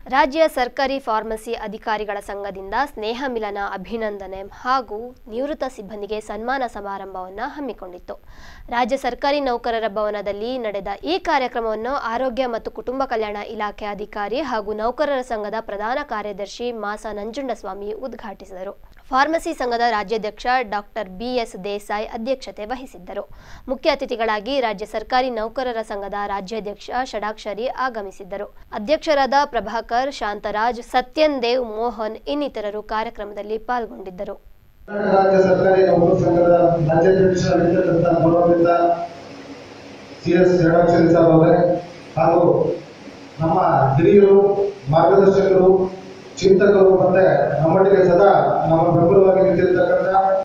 ರಾಜ್ಯ ಸರ್ಕಾರಿ ಫಾರ್ಮಸಿ ಅಧಿಕಾರಿಗಳ ಸಂಘದಿಂದ ಸ್ನೇಹ ಮಿಲನ ಅಭಿನಂದನೆ ಹಾಗೂ ನಿವೃತ್ತ ಸಿಬ್ಬಂದಿಗೆ ಸನ್ಮಾನ ಸಮಾರಂಭವನ್ನು ಹಮ್ಮಿಕೊಂಡಿತ್ತು ರಾಜ್ಯ ಸರ್ಕಾರಿ ನೌಕರರ ಭವನದಲ್ಲಿ ನಡೆದ ಈ ಕಾರ್ಯಕ್ರಮವನ್ನು ಆರೋಗ್ಯ ಮತ್ತು ಕುಟುಂಬ ಕಲ್ಯಾಣ ಇಲಾಖೆ ಅಧಿಕಾರಿ ಹಾಗೂ ನೌಕರರ ಸಂಘದ ಪ್ರಧಾನ ಕಾರ್ಯದರ್ಶಿ ಮಾಸ ನಂಜುಂಡಸ್ವಾಮಿ ಉದ್ಘಾಟಿಸಿದರು ಫಾರ್ಮಸಿ ಸಂಘದ ರಾಜ್ಯಾಧ್ಯಕ್ಷ ಡಾಕ್ಟರ್ ಬಿಎಸ್ ದೇಸಾಯಿ ಅಧ್ಯಕ್ಷತೆ ವಹಿಸಿದ್ದರು ಮುಖ್ಯ ಅತಿಥಿಗಳಾಗಿ ರಾಜ್ಯ ಸರ್ಕಾರಿ ನೌಕರರ ಸಂಘದ ರಾಜ್ಯಾಧ್ಯಕ್ಷ ಷಡಾಕ್ಷರಿ ಆಗಮಿಸಿದ್ದರು ಅಧ್ಯಕ್ಷರಾದ ಪ್ರಭಾಕರ್ ಶಾಂತರಾಜ್ ಸತ್ಯನ್ ದೇವ್ ಮೋಹನ್ ಇನ್ನಿತರರು ಕಾರ್ಯಕ್ರಮದಲ್ಲಿ ಪಾಲ್ಗೊಂಡಿದ್ದರು ಕರ್ನಾಟಕ ರಾಜ್ಯ ಸರ್ಕಾರಿ ನೌಕರ ಸಂಘದ ರಾಜ್ಯಾಧ್ಯಕ್ಷರಾಗಿರ್ತಕ್ಕಂಥ ಗೌರವಿತ ಸಿ ಎಸ್ ಷಡಾಕ್ಷರಿ ಸಾಬ್ ಅವರೇ ಹಾಗೂ ನಮ್ಮ ಹಿರಿಯರು ಮಾರ್ಗದರ್ಶಕರು ಚಿಂತಕರು ಮತ್ತೆ ನಮ್ಮೊಟ್ಟಿಗೆ ಸದಾ ನಮ್ಮ ಬೆಂಬಲವಾಗಿ ನಿಂತಿರ್ತಕ್ಕಂಥ